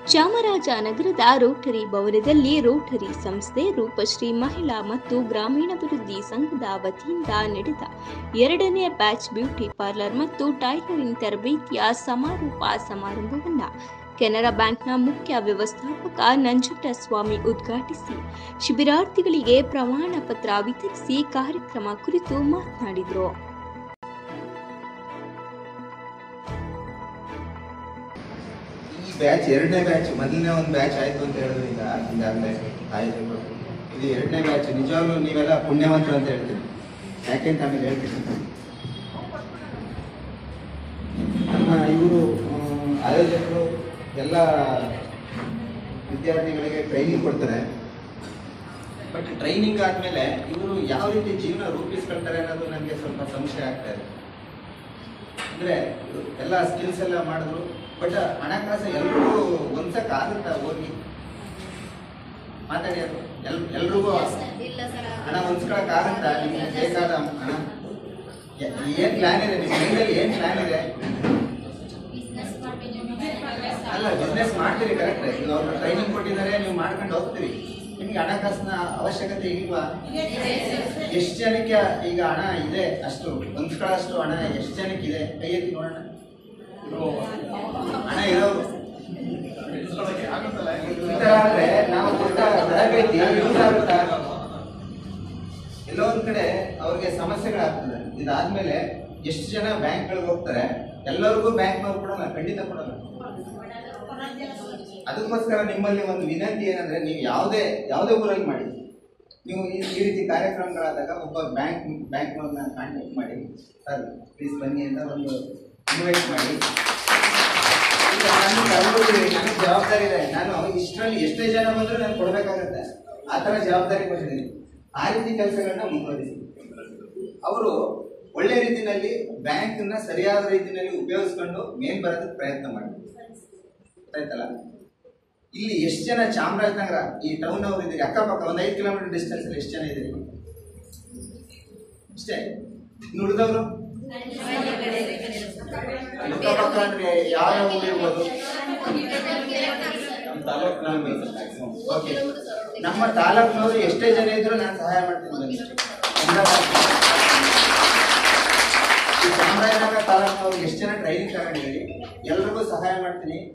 ಚಾಮರಾಜನಗರದ ರೋಟರಿ ಭವನದಲ್ಲಿ ರೋಟರಿ ಸಂಸ್ಥೆ ರೂಪಶ್ರೀ ಮಹಿಳಾ ಮತ್ತು ಗ್ರಾಮೀಣಾಭಿವೃದ್ಧಿ ಸಂಘದ ವತಿಯಿಂದ ನಡೆದ ಎರಡನೇ ಬ್ಯಾಚ್ ಬ್ಯೂಟಿ ಪಾರ್ಲರ್ ಮತ್ತು ಟೈಲರಿಂಗ್ ತರಬೇತಿಯ ಸಮಾರೋಪ ಸಮಾರಂಭವನ್ನು ಕೆನರಾ ಬ್ಯಾಂಕ್ನ ಮುಖ್ಯ ವ್ಯವಸ್ಥಾಪಕ ನಂಜುಂಡಸ್ವಾಮಿ ಉದ್ಘಾಟಿಸಿ ಶಿಬಿರಾರ್ಥಿಗಳಿಗೆ ಪ್ರಮಾಣ ಪತ್ರ ವಿತರಿಸಿ ಕಾರ್ಯಕ್ರಮ ಕುರಿತು ಮಾತನಾಡಿದರು ಈ ಬ್ಯಾಚ್ ಎರಡನೇ ಬ್ಯಾಚ್ ಮೊದಲನೇ ಒಂದು ಬ್ಯಾಚ್ ಆಯ್ತು ಅಂತ ಹೇಳಿದ್ರು ಈಗ ಈಗಾಗಲೇ ಆಯ್ತು ಇದು ಎರಡನೇ ಬ್ಯಾಚ್ ನಿಜವಾಗ್ಲೂ ನೀವೆಲ್ಲ ಪುಣ್ಯವಂತರು ಅಂತ ಹೇಳ್ತೀನಿ ಯಾಕೆಂತ ಆಮೇಲೆ ಹೇಳ್ತೀನಿ ನಮ್ಮ ಇವರು ಆಯೋಜಕರು ಎಲ್ಲ ವಿದ್ಯಾರ್ಥಿಗಳಿಗೆ ಟ್ರೈನಿಂಗ್ ಕೊಡ್ತಾರೆ ಬಟ್ ಟ್ರೈನಿಂಗ್ ಆದ್ಮೇಲೆ ಇವರು ಯಾವ ರೀತಿ ಜೀವನ ರೂಪಿಸ್ಕೊಳ್ತಾರೆ ಅನ್ನೋದು ನನಗೆ ಸ್ವಲ್ಪ ಸಂಶಯ ಆಗ್ತಾ ಇದೆ ಅಂದ್ರೆ ಎಲ್ಲ ಸ್ಕಿಲ್ಸ್ ಎಲ್ಲ ಮಾಡಿದ್ರು ಬಟ್ ಹಣಕಾಸು ಎಲ್ರಿಗೂ ಒಂದ್ಸಕ್ ಆಗುತ್ತಾ ಹೋಗಿ ಮಾತಾಡಿ ಅದು ಎಲ್ ಎಲ್ರಿಗೂ ಹಣ ಹೊಂದ್ಸ್ಕೊಳಕ್ ಆಗುತ್ತಾ ನಿಮ್ಗೆ ಬೇಕಾದ ಹಣ ಎ- ಏನ್ ಪ್ಲಾನ್ ಇದೆ ನಿಮ್ಮ ಮೈಂಡಲ್ಲಿ ಏನ್ ಪ್ಲಾನ್ ಇದೆ ಅಲ್ಲ ಬಿಸ್ನೆಸ್ ಮಾಡ್ತೀರಿ ಕರೆಕ್ಟ್ ಈಗ ಅವ್ರು ಟ್ರೈನಿಂಗ್ ಕೊಟ್ಟಿದ್ದಾರೆ ನೀವು ಮಾಡ್ಕೊಂಡು ಹೋಗ್ತೀರಿ ನಿಮ್ಗೆ ಹಣಕಾಸಿನ ಅವಶ್ಯಕತೆ ಇಲ್ವಾ ಎಷ್ಟು ಜನಕ್ಕೆ ಈಗ ಹಣ ಇದೆ ಅಷ್ಟು ಹೊಂದ್ಕೊಳ್ಳೋಷ್ಟು ಹಣ ಎಷ್ಟು ಜನಕ್ಕೆ ಇದೆ ಕೈ ಎತ್ತಿ ನೋಡೋಣ ಹಣ ಇರೋರು ಈ ತರ ಆದ್ರೆ ನಾವು ಕೊಟ್ಟ ತರಬೇತಿ ಯೂಸ್ ಆಗುತ್ತಾ ಎಲ್ಲೋ ಒಂದ್ ಕಡೆ ಅವ್ರಿಗೆ ಸಮಸ್ಯೆಗಳಾಗ್ತದೆ ಇದಾದ್ಮೇಲೆ ಎಷ್ಟು ಜನ ಬ್ಯಾಂಕ್ಗಳಿಗೆ ಹೋಗ್ತಾರೆ ಎಲ್ಲರಿಗೂ ಬ್ಯಾಂಕ್ನವ್ರು ಕೊಡೋಲ್ಲ ಖಂಡಿತ ಕೊಡೋಲ್ಲ ಅದಕ್ಕೋಸ್ಕರ ನಿಮ್ಮಲ್ಲಿ ಒಂದು ವಿನಂತಿ ಏನಂದ್ರೆ ನೀವು ಯಾವುದೇ ಯಾವುದೇ ಊರಲ್ಲಿ ಮಾಡಿ ನೀವು ಈ ಈ ರೀತಿ ಕಾರ್ಯಕ್ರಮಗಳಾದಾಗ ಒಬ್ಬ ಬ್ಯಾಂಕ್ ಬ್ಯಾಂಕ್ನವ್ರನ್ನ ಕಾಂಟ್ಯಾಕ್ಟ್ ಮಾಡಿ ಸರ್ ಪ್ಲೀಸ್ ಬನ್ನಿ ಅಂತ ಒಂದು ಇನ್ವೈಟ್ ಮಾಡಿ ಈಗ ನಾನು ಕರ್ಕೊಂಡ್ಬಿಡಿ, ನನಗೆ ಜವಾಬ್ದಾರಿ ಇದೆ ನಾನು ಇಷ್ಟರಲ್ಲಿ ಎಷ್ಟೇ ಜನ ಬಂದರೂ ನಾನು ಕೊಡಬೇಕಾಗತ್ತೆ ಆ ಥರ ಜವಾಬ್ದಾರಿ ಕೊಟ್ಟಿದ್ದೀನಿ ಆ ರೀತಿ ಕೆಲಸಗಳನ್ನ ಮುಂದುವರಿಸಿ ಅವರು ಒಳ್ಳೆ ರೀತಿಯಲ್ಲಿ ಬ್ಯಾಂಕ್ನ ಸರಿಯಾದ ರೀತಿಯಲ್ಲಿ ಉಪಯೋಗಿಸ್ಕೊಂಡು ಮೇಲ್ ಬರೋದಕ್ಕೆ ಪ್ರಯತ್ನ ಮಾಡಿ ಆಯ್ತಲ್ಲ ಇಲ್ಲಿ ಎಷ್ಟು ಜನ ಚಾಮರಾಜನಗರ ಈ ಟೌನ್ ಅವ್ರು ಇದ್ದೀರಿ ಅಕ್ಕಪಕ್ಕ ಒಂದು ಐದು ಕಿಲೋಮೀಟರ್ ಡಿಸ್ಟೆನ್ಸ್ ಅಲ್ಲಿ ಎಷ್ಟು ಜನ ಇದ್ದೀರಿ ಅಷ್ಟೇ ಇನ್ನು ಉಳಿದವರು ಅಕ್ಕಪಕ್ಕ ಅಂದ್ರೆ ಯಾವ ಯಾವ ಊರು ಇರ್ಬೋದು ಓಕೆ ನಮ್ಮ ತಾಲೂಕಿನವರು ಎಷ್ಟೇ ಜನ ಇದ್ರು ನಾನು ಸಹಾಯ ಮಾಡ್ತೀನಿ ಬನ್ನಿ. ಈ ಚಾಮರಾಜನಗರ ತಾಲೂಕಿನವ್ರು ಎಷ್ಟು ಜನ ಟ್ರೈನಿಂಗ್ ತಗೊಂಡಿದ್ದೀರಿ ಎಲ್ರಿಗೂ ಸಹಾಯ ಮಾಡ್ತೀನಿ